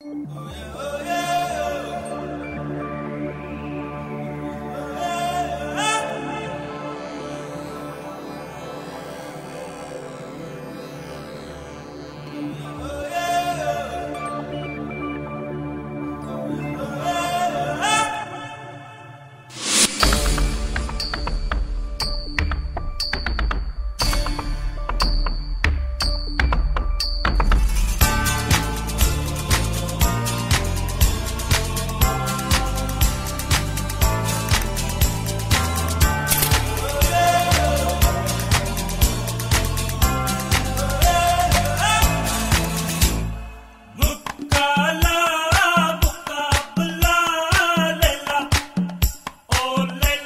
ముక్కాల ముక్కాబుల లెల ఓ లెల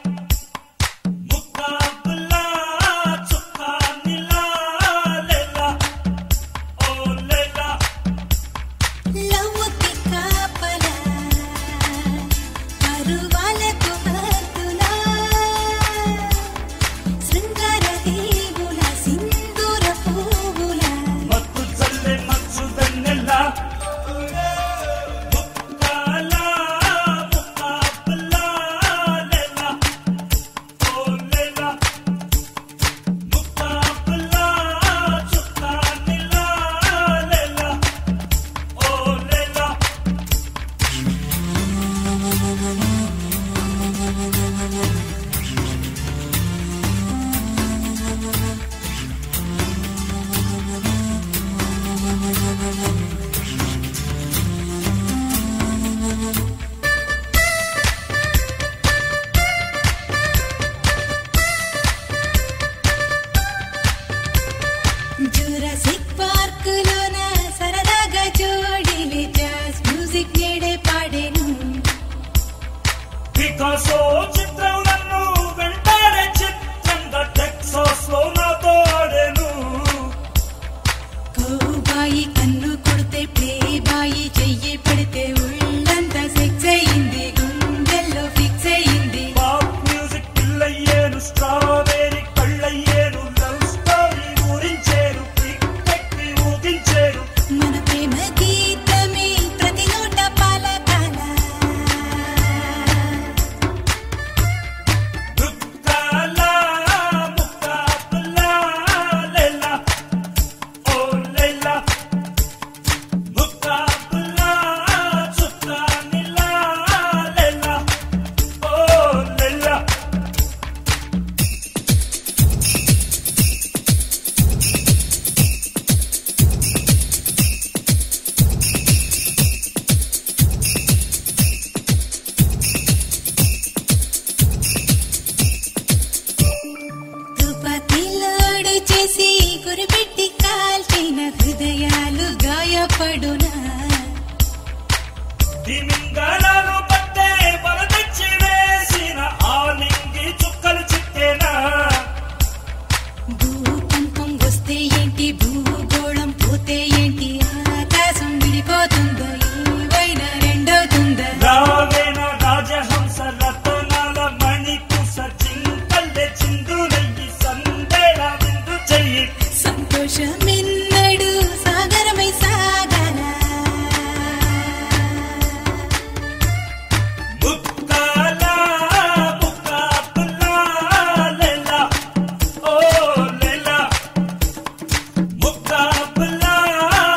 ముక్కాబుల చుక్కానిల లెల ఓ లెల లవ్వుకి కాపల పరువాలకు హద్దులా శృంగార దేవుల సింధూర పువ్వుల మత్తు చల్లే మచ్చు వెన్నెల ముక్కాల ముక్కాబుల లెల ఓ లెల ముక్కాబుల చుక్కానిల లెల ఓ లెల జురాసిక్ పార్కులోన సరదాగా జోడిలే జాజ్ మ్యూజిక్ నేడే పాడేను పికాసో చిత్రం నన్ను వెంటాడే చిత్రంగా టెక్సాస్ లో నాతో ఆడేను కోబాయి కన్ను కొడితే ప్లే బాయి చెయ్యి పడితే ఉళ్ళంతా సెక్స్ అయింది గుండెల్లో ఫిక్స్ అయింది పాప్ మ్యూజిక్ పిల్లయ్యేను స్ట్రాబెరీ కళ్ళయ్యేను లవ్ స్టోరీ ఊరించేను పిక్కి ఊగించేను మన ప్రేమ గీతమే ప్రతి నోట పలకాల దుఃఖాల ముక్కాబుల లెల ఓ లెల ముక్కాబుల చుక్కానిల లెల ఓ లెల తుపాకీలోడు చేసి గురిపెట్టి కాల్చిన హృదయాలు గాయపడునా తిమింగళాలు పట్టే వరదచ్చి వేసిన ఆ నింగి చుక్కలు చిక్కేనా భూకంపం వస్తే ఏంటి భూగోళం పోతే ఏంటి ఆకాశం విడిపోతుందో ఏవైనా రెండవుతుందా రావేన రాజహంస రతనాల మణికుస చింతల్లె చిందులయ్యి సందేళ విందు చెయ్యి సంతోషమెన్నడు సాగరమై సాగరా ముక్కాల ముక్కాబుల లెల ఓ లెల ముక్కాబుల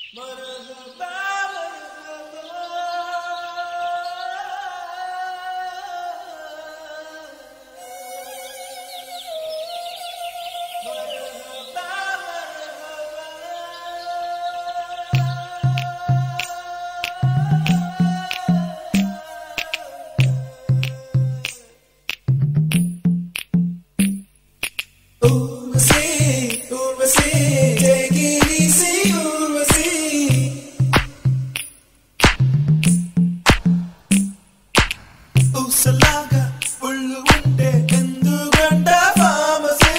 Urvasi, Urvasi, take it easy, Urvasi. ఉసలాగా ఒళ్ళు ఉంటే ఎందుకంట pharmacy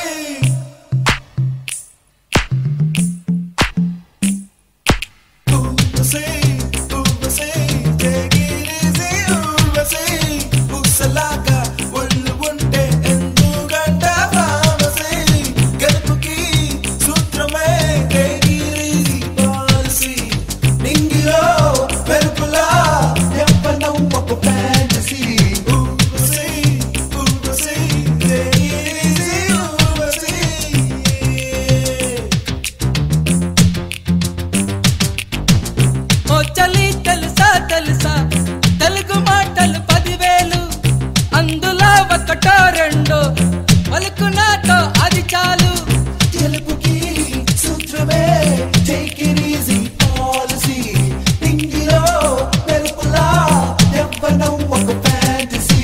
Urvashi, Urvashi, take it easy, Urvashi. ఉసలాగా ఒళ్ళు ఉంటే ఎందుకంట ఫామసీ గెలుపుకి సూత్రమే take it easy, policy. నింగిలో మెరుపులా ఎవ్వనం ఒక fantasy. ఉర్వశీ, Urvashi, take it easy, ఉర్వశీ. ఓ చలి తెలుసా తెలుసా తెలుగు మాటలు పదివేలు అందులో ఒకటో రెండో పలుకు నాతో అది చాలు గెలుపుకి సూత్రమే టేక్ ఇట్ ఈజీ పాలసీ నింగిలో మెరుపులా ఎవ్వనం ఒక ఫ్యాంటసీ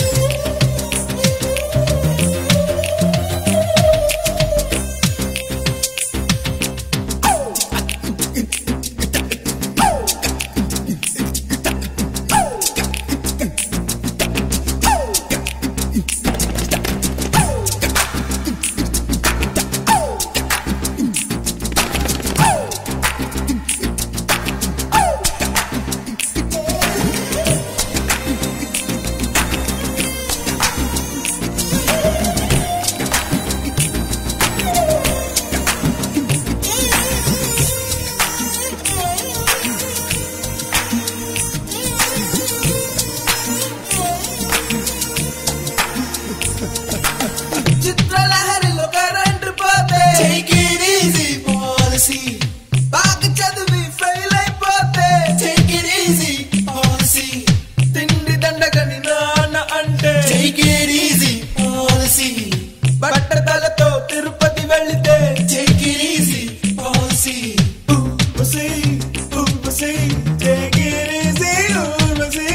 చిత్రలహరిలో కరెంట్ పోతే టేక్ ఇట్ ఈజీ పాలసీ బాగా చదివి ఫెయిల్ అయిపోతే టేక్ ఇట్ ఈజీ పాలసీ తిండి దండగని నాన్న అంటే టేక్ ఇట్ ఈజీ పాలసీ బట్టతలతో తిరుపతి వెళితే take it easy policy Urvashi Urvashi take it easy Urvashi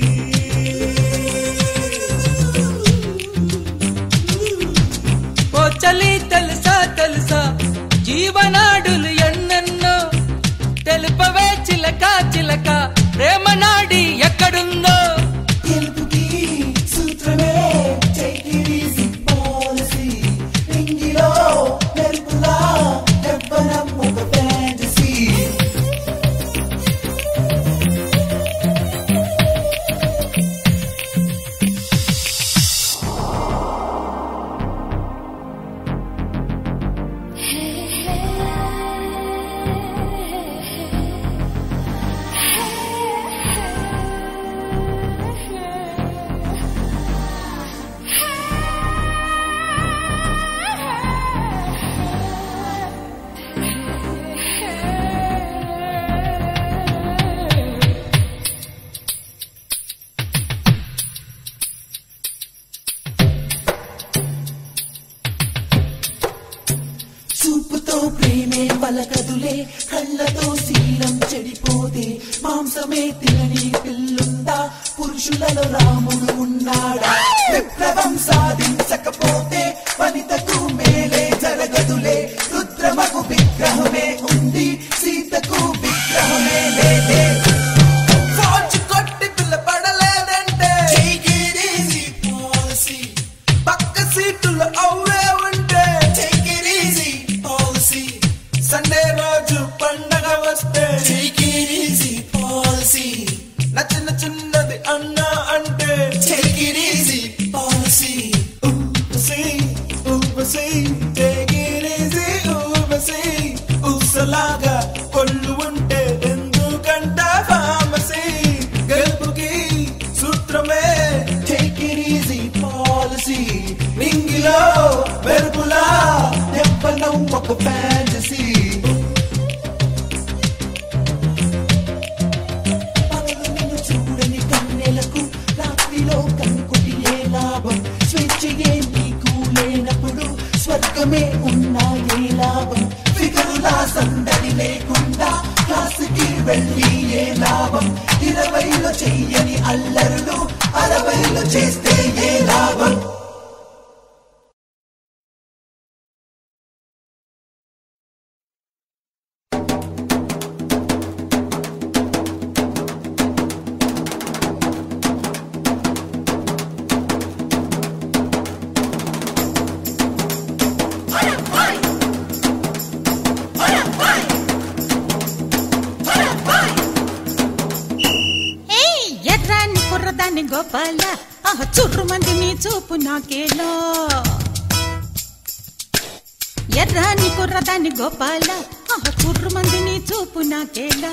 ఓ చలి తెలుసా తెలుసా జీవనాడులు ఎన్నెన్నో తెలుపవే చిలక చిలక ప్రేమ నాడి ఎక్కడుందో గెలుపుకి సూత్రమే take it easy policy నింగిలో మెరుపులా ఎవ్వనం ఒక fantasy చూపుతో ప్రేమే పలకదులే కళ్ళతో శీలం చెడిపోతే మాంసమే తినని పిల్లుందా పురుషులలో రాముడు ఉన్నాడా విప్లవం సాధించకపోతే వనితకు మేలే జరగదులే రుద్రమకు విగ్రహమే ఉంది సీతకు విగ్రహమే లేదే ఫార్చు కొట్టి పిల్ల పడలేదంటే Take it easy policy. పక్క సీటులో అవే ఉంటే Take it easy policy. Sunday రోజు పండగ వస్తే Take it easy policy. నచ్చిన చిన్నది అన్నా అంటే Take it easy policy. ఊపసి, ఊపసి, take it easy, ఊపసి. ఊసలాగా కొళ్ళు ఉంటే ఎందుకంట ఫామసీ గెలుపుకి సూత్రమే టేక్ ఇట్ ఈజీ పాలసీ నింగిలో మెరుపులా ఎవ్వనం ఒక ఫ్యాంటసీ ఉన్నా ఏ లాభం ఫిగరులా సందడి లేకుండా క్లాసుకి వెళ్ళి ఏ లాభం ఇరవైలో చెయ్యని అల్లరులు అరవైలో చేస్తే ఏ లాభం ఏయ్, ఎర్రాని కుర్రదాన్ని గోపాల ఆహ చుర్రు మంది నీ చూపు నాకేలో ఎర్రాని కుర్రదాన్ని గోపాల ఆహ చుర్రు మంది నీ చూపు నాకేలా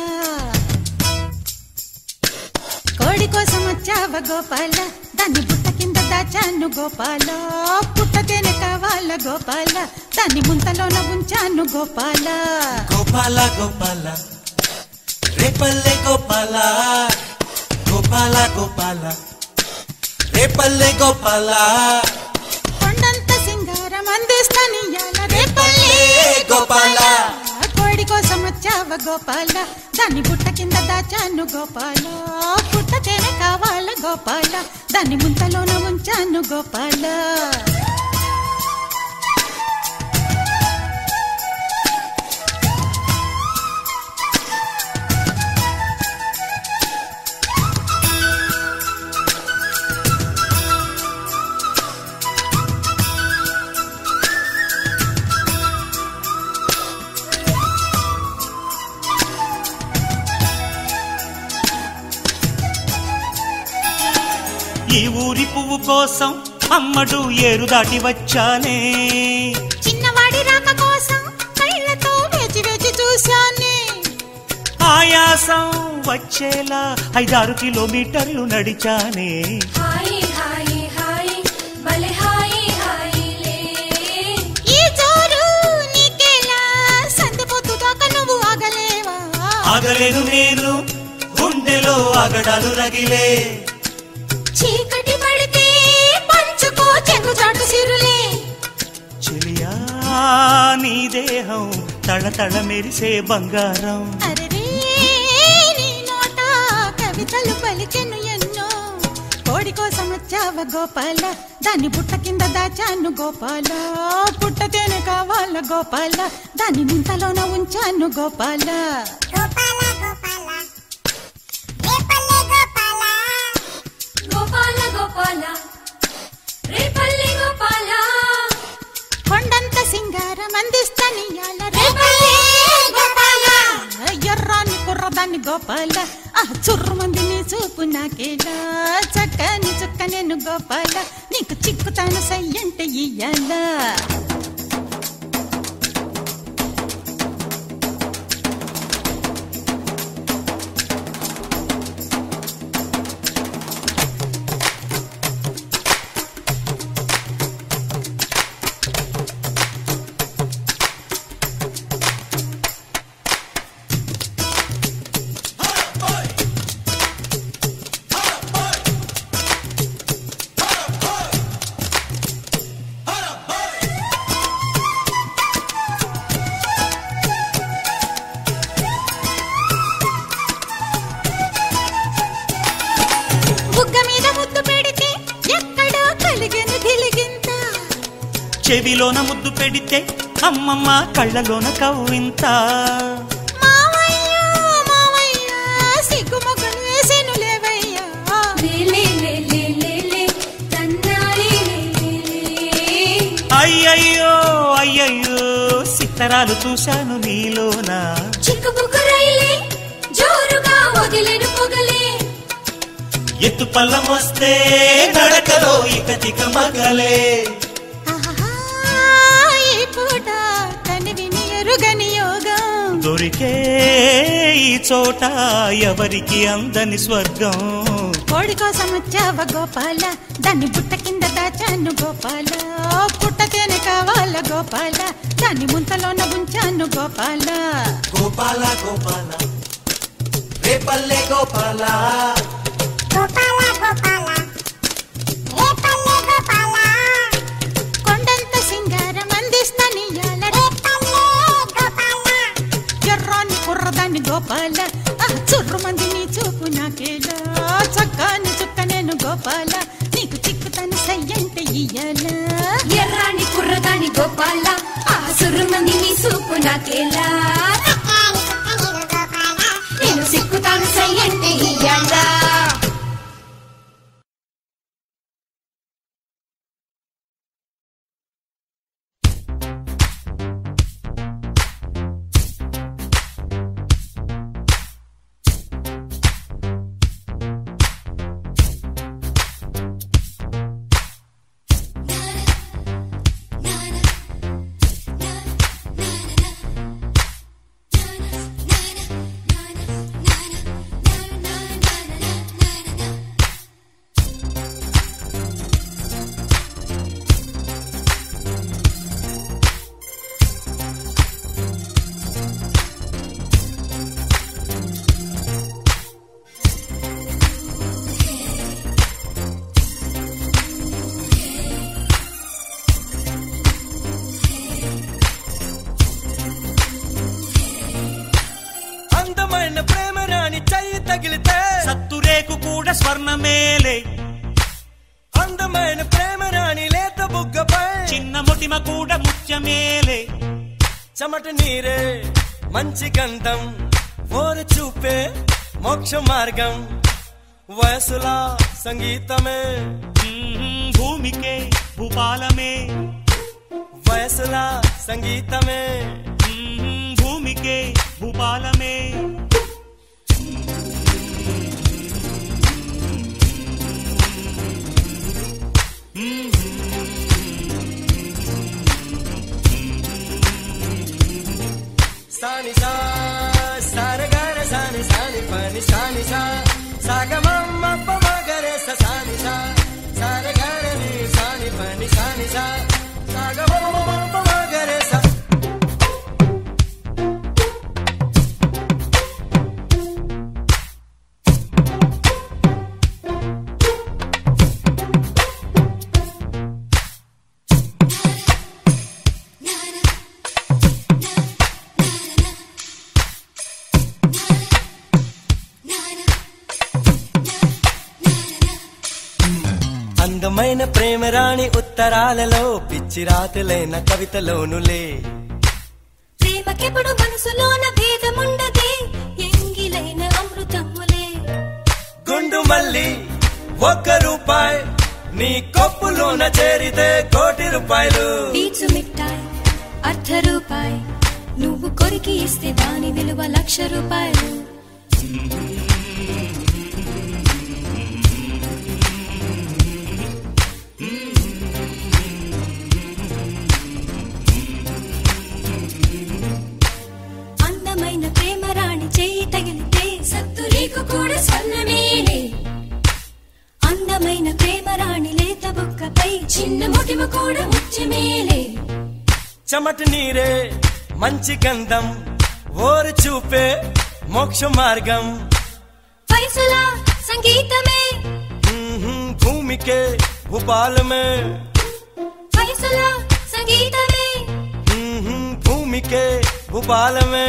కోడి కోసం వచ్చావ గోపాల దాన్ని బుట్ట కింద దాచాను గోపాల పుట్ట తేనె కావాల గోపాల దాన్ని ముంతలోన ఉంచాను గోపాల గోపాల గోపాల రేపల్లె గోపాల గోపాల గోపాల రేపల్లె గోపాల కొండంత సింగారం అందిస్తానియాల రేపల్లే గోపాల. కోడి కోసం వచ్చావ గోపాల దాన్ని బుట్ట కింద దాచాను గోపాల పుట్ట తేనె కావాల గోపాల దాన్ని ముంతలోన ఉంచాను గోపాల ఈ ఊరి పువ్వు కోసం అమ్మడు ఏరు దాటి వచ్చానే చిన్నవాడి రాక కోసం కళ్ళతో వేచి వేచి చూశానే ఆయాసం వచ్చేలా ఐదారు కిలోమీటర్లు నడిచానే హాయి హాయి హాయి భలే హాయి హాయి లే ఈ జోరు నీకేలా సంధిపోతు దాకా నువ్వు ఆగలేవా ఆగలేను నేను గుండెలో అగడాలు రగిలే చీకటి పడితే పంచుకో చెంగు చాటు సిరులే చెలియా నీ దేహం తళతళ మెరిసే బంగారం అరెరే నీ నోట కవితలు పలికెను ఎన్నో కోడి కోసం వచ్చావ గోపాల దాన్ని బుట్ట కింద దాచాను గోపాల పుట్ట తేనె కావాల గోపాల దాన్ని ముంతలోన ఉంచాను గోపాల గోపాల గోపాల రేపల్లి గోపాల కొండంత సింగారం అందిస్తానియాల రేపల్లే గోపాల. ఎర్రాని కుర్రదాన్ని గోపాల ఆ చుర్రు మంది నీ చూపు నాకేలా చక్కని చుక్క నేను గోపాల నీకు చిక్కుతాను సయ్యంటే ఇయ్యాలా బుగ్గ మీద ముద్దు పెడితే ఎక్కడో కలిగెను గిలిగింత చెవిలోన ముద్దు పెడితే అమ్మమ్మ కళ్ళలోన కవ్వింత మావయ్య మావయ్య సిగ్గు మొగ్గలు వేసేను లేవయ్యా లే లే లే లే లే లే తన్నాలి లే లే లే అయ్యయ్యో అయ్యయ్యో సిత్తరాలు చూశాను నీలోన చిక్కుబుక్కు రైలే జోరుగా వదిలేను పొగలే ఎత్తు పల్లం వస్తే నడకలో ఇక తిక మగలే ఆహా, ఈ పూట కనివిని ఎరుగని యోగం దొరికే ఈ చోట ఎవరికి అందని స్వర్గం కోడి కోసం వచ్చావ గోపాల దాన్ని బుట్ట కింద దాచాను గోపాల పుట్ట తేనె కావాల గోపాల దాన్ని ముంతలోన ఉంచాను గోపాల గోపాల గోపాల రేపల్లె గోపాల కొండంత సింగారం అందిస్తానియ గోపాల ఆ చుర్రు మంది నీ చూపు నాకేలా చక్కాని చుక్క నేను గోపాల నీకు చిక్కుతాను సయ్యంటే ఇయ్యాలా ఎర్రాని కుర్రదాని గోపాల ఆ సుర్రుమంది నీ సూపు నాకేలా నేను సిక్కుతాను సయ్యంటే ఇయ్యాలా అందమైన ప్రేమ రాణి చెయ్యి తగిలితే సత్తురేకు కూడా స్వర్ణమేలే అందమైన ప్రేమ రాణి లేత బుగ్గపై చిన్న మొటిమ కూడా ముత్యమేలే చెమట నీరే మంచి గంధం ఓరు చూపే మోక్ష మార్గం వయసులా సంగీతమే మ్మ్, భూమికే భూపాలమే వయసులా సంగీతమే మ్మ్, భూమికే భూపాలమే సాని సా సారగార సాని సాని పని సాని సా సాగమమ్మ పమగరే స సాని సా సారగార ని సాని పని సాని సా సాగమమ్మ పమగరే స అందమైన ప్రేమ రాణి ఉత్తరాలలో పిచ్చి రాతలైన కవితలోనులే ప్రేమకెప్పుడు మనసులోన భేదముండదే ఎంగిలైన అమృతములే గుండు మల్లి ఒక్క రూపాయి నీ కొప్పులోన చేరితే కోటి రూపాయలు పీచు మిఠాయి అర్ధ రూపాయి నువ్వు కొరికి ఇస్తే దాని విలువ లక్ష రూపాయలు అందమైన ప్రేమ రాణి చేయి తగిలితే సత్తురీకు కూడా స్వర్ణమేలే అందమైన ప్రేమ రాణి లేత బుక్కపై చిన్న మొటిమ కూడా ముత్యమేలే చెమట నీరే మంచి గంధం ఓరు చూపే మోక్ష మార్గం వయసుల సంగీతమే మ్మ్హ్మ్, భూమికే భూపాలమే వయసుల సంగీతమే మ్మ్హ్మ్, భూమికే భూపాలమే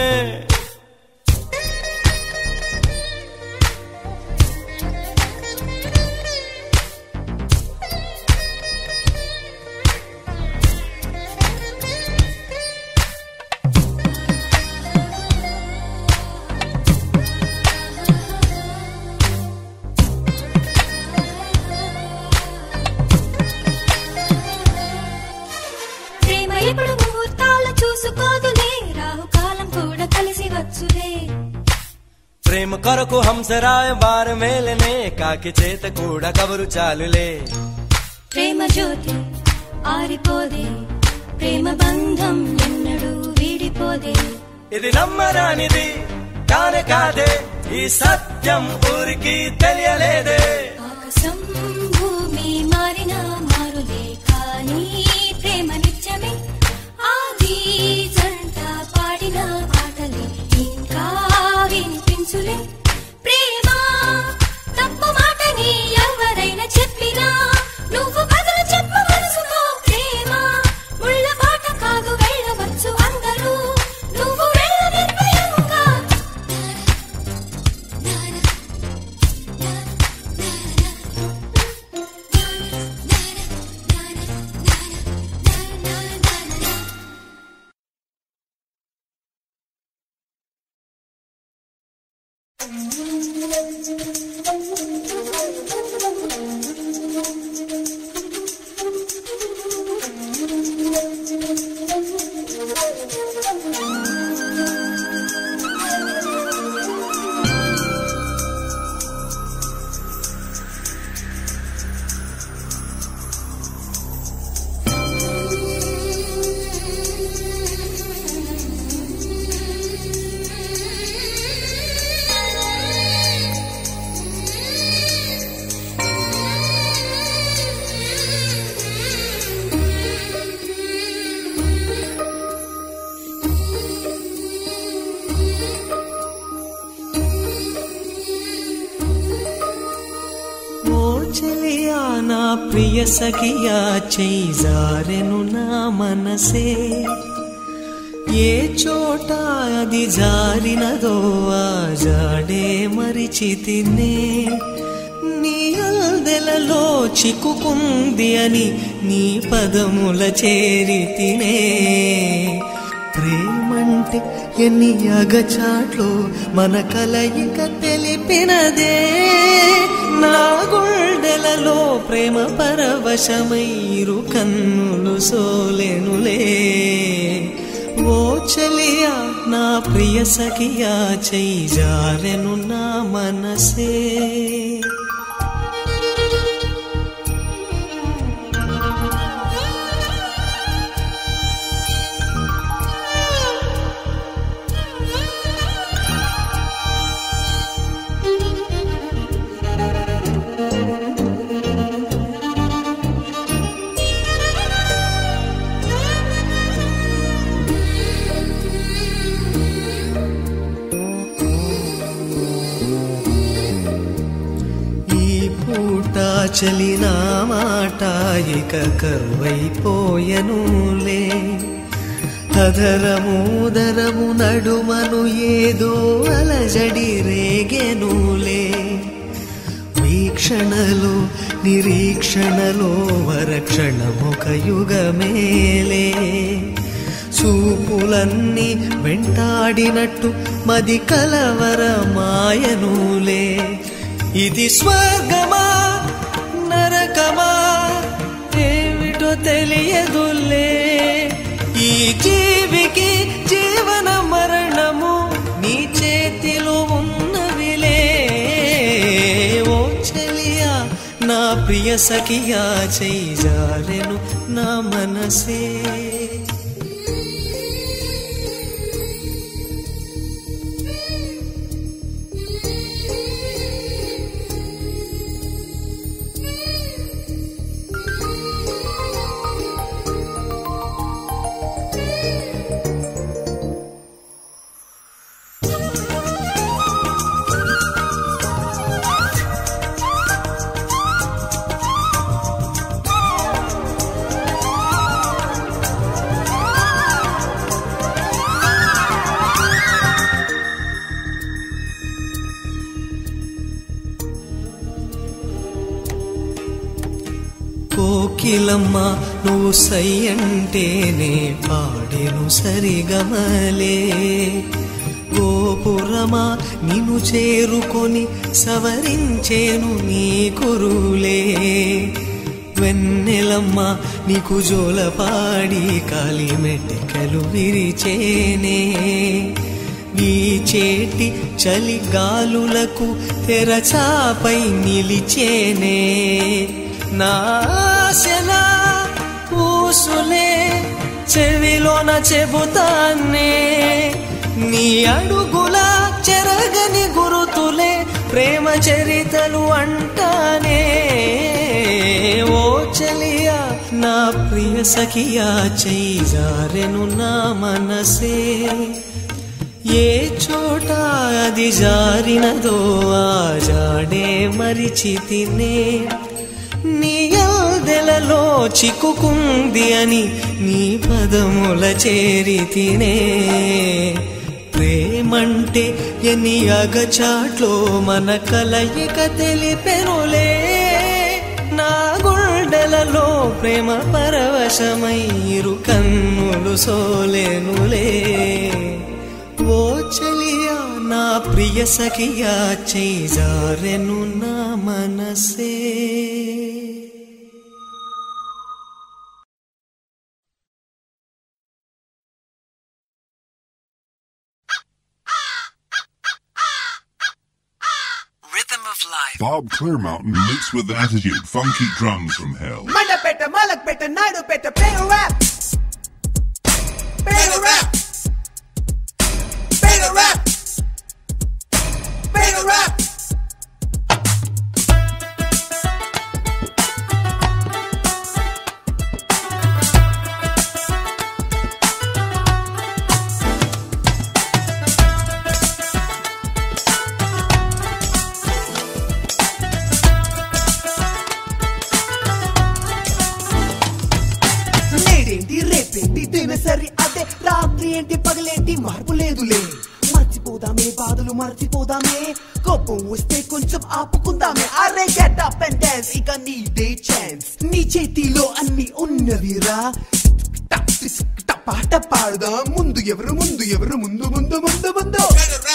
ప్రేమ ఎప్పుడు ముహూర్తాలు చూసుకోదులే రాహుకాలం కూడా కలిసి వచ్చులే ప్రేమ కొరకు హంసరాయ బార మేలనే కాకి చేత కూడా కబరు చాలులే ప్రేమ జ్యోతి ఆరిపోదే ప్రేమ బంధం ఎన్నడూ వీడిపోదే ఇది నమ్మరానిది కానే కాదే ఈ సత్యం ఊరికి తెలియలేదే ఆకాశం భూమి మారిన మారులే కానీ ప్రేమ నిత్యమే ఆది జంట పాడిన పాటలే ఇంకా వినిపించులే ప్రేమ తప్పు మాటని ఎవరైనా చెప్పినా నువ్వు బదులు చెప్పు మనసుకో ప్రేమ ముళ్ళ బాట కాదు వెళ్ళవచ్చు అందరూ నువ్వు వెళ్ళ నిర్భయంగా ఓ చెలియా నా ప్రియ సఖియా చేజారెను నా మనసే ఏ చోట అది జారినదో ఆ జాడే మరిచితినే నీ అల్దెలలో చిక్కుకుంది అని నీ పదముల చేరితినే ప్రేమంటే ఎన్ని అగచాట్లు మన కలయిక తెలిపినదే నా గుండెలలో ప్రేమ పరవశమైరు కన్నులు సోలెనులే ఓ చలియా నా ప్రియ సఖియా చేజారెను నా మనసే ఈ పూట చలిన మాట ఇక కరువైపోయనులే అధరముదరము నడుమను ఏదో అలజడి రేగెనులే వీక్షణలో నిరీక్షణలో వరక్షణమొక యుగమేలే చూపులన్నీ వెంటాడినట్టు మది కలవరమాయనులే ఇది స్వర్గమా నరకమా ఏమిటో తెలియదులే ఈ జీవికి జీవన మరణము నీ చేతిలో ఉన్నవిలే ఓ చెలియా నా ప్రియ సఖియా చేజారెను నా మనసే కోకిలమ్మ నువ్వు సై అంటేనే పాడెను సరిగమలే గోపురమా నిన్ను చేరుకొని సవరించేను నీ కురులే వెన్నెలమ్మ నీకు జోలపాడి కాలి మెట్టెకలు విరిచేనే నీ చేటి చలి గాలులకు తెరచాపై నిలిచేనే నాశనా పూసులే చెవిలోన చెబుతానే నీ అడుగుల చెరగని గురుతులే ప్రేమ చరితలు అంటానే ఓ చలియా నా ప్రియ సఖియా చేజారెను నా మనసే ఏ చోట అది జారినదో ఆ జాడే మరిచితినే నీ అల్దెలలో చిక్కుకుంది అని నీ పదముల చేరితినే ప్రేమంటే ఎన్ని అగచాట్లో మన కలయిక తెలిపెనులే నా గుండెలలో ప్రేమ పరవశమైరు కన్నులు సోలేనులే ఓ చలియా నా ప్రియ సఖియా చేజారెను నా మనసే Bob Clearmountain mixed with attitude, funky drums from hell. Mandapeta మాలక్పేట Naidupeta పేరు ర్యాప్ పేరు ర్యాప్ పేరు ర్యాప్ పేరు ర్యాప్ నేడేంటి రేపేంటి దినసరి అదే రాత్రి ఏంటి పగలేంటి మార్పు లేదులే మర్చిపోదామే బాధలు మర్చిపోదామే కోపం వస్తే కొంచెం ఆపుకుందామే అరే గెట్ అప్ అండ్ డాన్స్ ఇక నీదే ఛాన్స్ నీ చేతిలో అన్ని ఉన్నవిరా టప్ టిస్ టప్ పాట పాడుదాం ముందు ఎవరు ముందు ఎవరు ముందు ముందు ముందు ముందు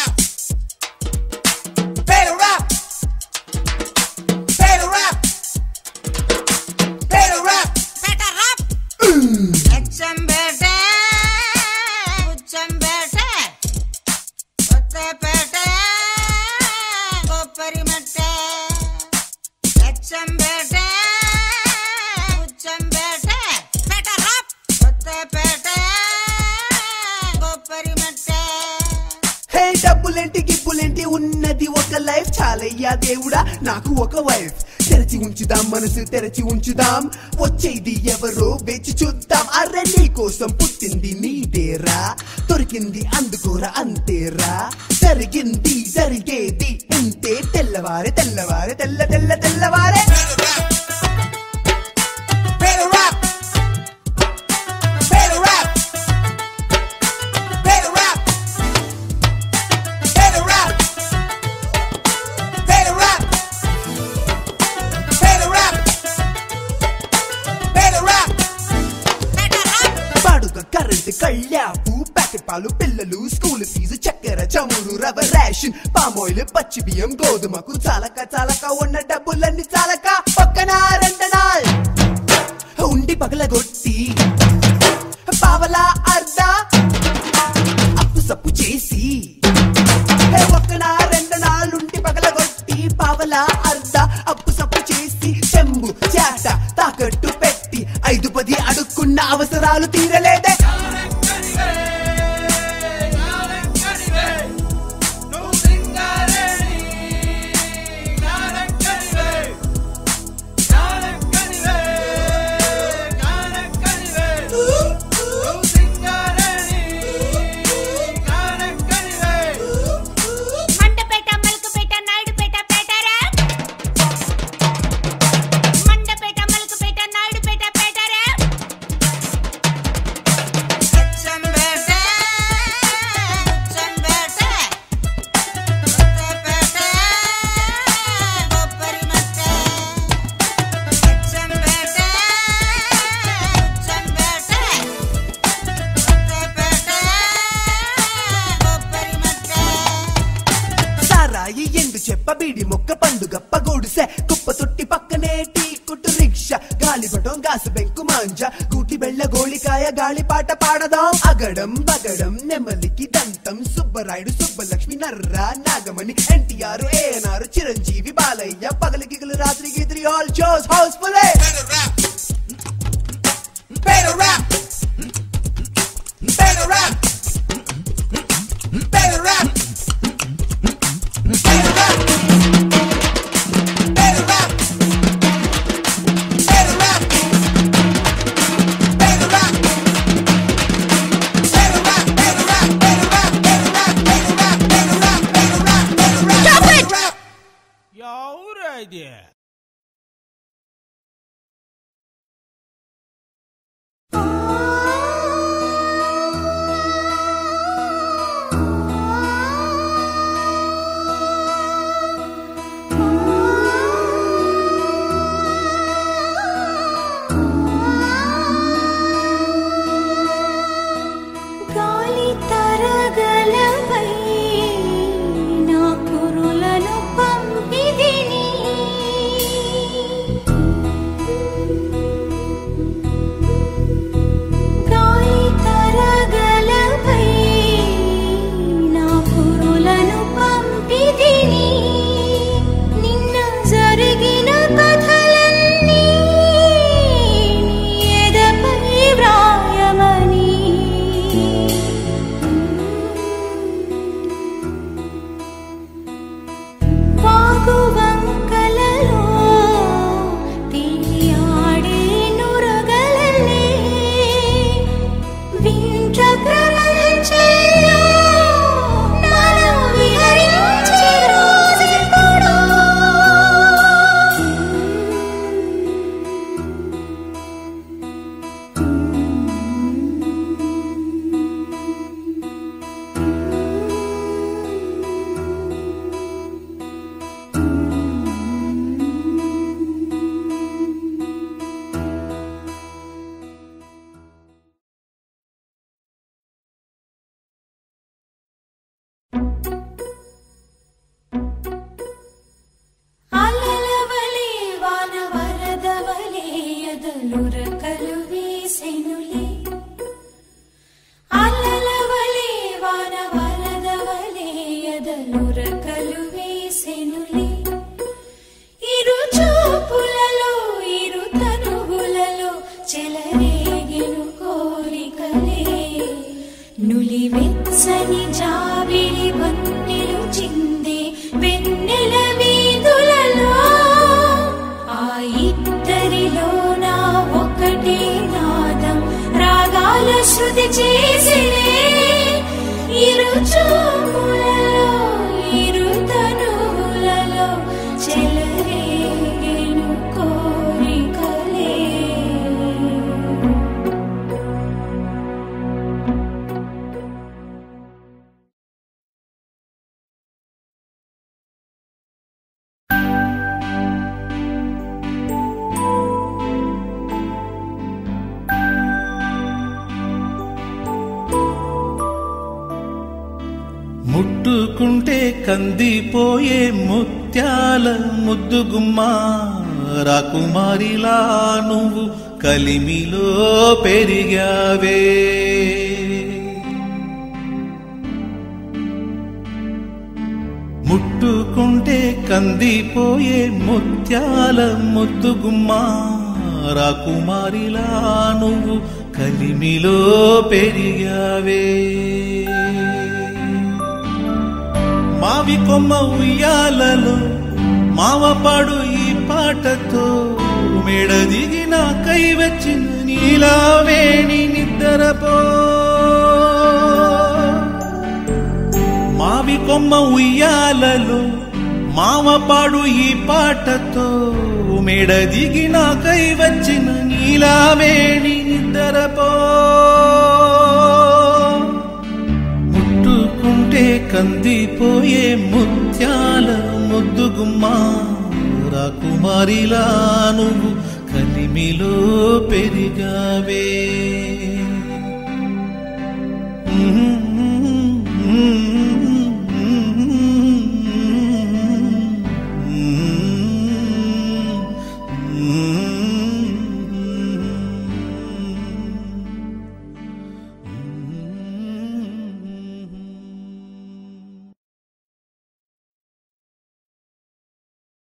Better rap! Better rap! Better rap! అచ్చంబేటే ఉచ్చంబేటే కొత్తపేటే కొప్పరిమట్టే అచ్చంబేటే ఉచ్చంబేటే కొత్తపేటే కొప్పరిమట్టే హే డబ్బులేంటి గిబ్బులేంటి ఉన్నది ఒక లైఫ్ చాలయ్యా దేవుడా నాకు ఒక వైఫ్ తెరచి ఉంచుదాం మనసు తెరచి ఉంచుదాం వచ్చేది ఎవరో వేచి చూద్దాం అరే నీ కోసం పుట్టింది నీదేరా దొరికింది అందుకోరా అంతేరా జరిగింది జరిగేది ఇంతే తెల్లవారే తెల్లవారే తెల్ల తెల్ల తెల్లవారే Better rap! Better rap! Better rap! Better rap! Better rap! Better rap! Better rap! పాడుక కరెంట్ కళ్యాపు ప్యాకెట్ పాలు పిల్లలు స్కూల్ ఫీజు చక్కెర చమురు రబ్బర్ రేషన్ పామాయిల్ పచ్చి బియ్యం గోధుమకు చాలక చాలక ఉన్న డబ్బులన్నీ చాలక పక్కన రెండనాల్ ఉండి పగలగొట్టి పావలా అర్ధ అప్పు సప్పు చేసి హే ఒక్కన రెండు నాలుంటి పగలగొట్టి పావల అర్ధ అప్పు సప్పు చేసి చెంబు చేట తాకట్టు పెట్టి ఐదు పది అడుక్కున్న అవసరాలు తీరలేదే మండపేట మల్కపేట నాయుడుపేట పేటరా మండపేట మల్కపేట నాయుడుపేట పేటరా అచ్చంబేట అచ్చంబేట కొత్తపేట కొప్పరిమట్ట అచ్చంబేట అచ్చంబేట కొత్తపేట కొప్పరిమట్ట సారాయి ఎండు చెప్ప బీడి మొక్క పండుగ పగోడుసె కుప్ప తొట్టి పక్కనే టీ కొట్టు రిక్షా గాలిపటం గాసు బెంకు మాంజ గూటి బెళ్ళ గోళికాయ గాలి పాట పాడదాం అగడం బగడం నెమలికి దంతం సుబ్బరాయుడు సుబ్బలక్ష్మి నర్ర నాగమణి ఎన్టీఆర్ ఏఎన్ఆర్ చిరంజీవి బాలయ్య పగలి గిగలు రాత్రి గీత్రి all shows housefull Better rap! Better rap! Better rap! Better rap! Better rap! Better rap! Better rap! Better rap! Better rap! Better rap! Better rap! Better rap! Better rap! Better rap! Better rap! Better rap! ఎవరైతే ఆ నులి వెచ్చని జాబిలి వన్నెలు చిందే వెన్నెల వీధులలో ఆ ఇద్దరిలో నా ఒకటే నాదం రాగాల శృతి చేసినే ఇరు చూపులలో ఇరు తనువులలో చెలరేగెను కోరికలే ముట్టుకుంటే కందిపోయే ముత్యాల ముద్దుగుమ్మ రాకుమారిలా నువ్వు కలిమిలో పెరిగావే ముట్టుకుంటే కందిపోయే ముత్యాల ముద్దుగుమ్మ రాకుమారిలా నువ్వు కలిమిలో పెరిగావే మావి కొమ్మ ఉయ్యాలలో మావపాడు ఈ పాటతో మెడ దిగిన కై వచ్చిన నీలావేణి నిద్రపో మావి కొమ్మ ఉయ్యాలలో మావపాడు ఈ పాటతో మెడ దిగిన కై వచ్చిన నీలావేణి నిద్రపో ముట్టుకుంటే కందిపోయే ముత్యాల ముద్దుగుమ్మ రాకుమారిలా నువ్వు కలిమిలో పెరిగావే మ్మ్.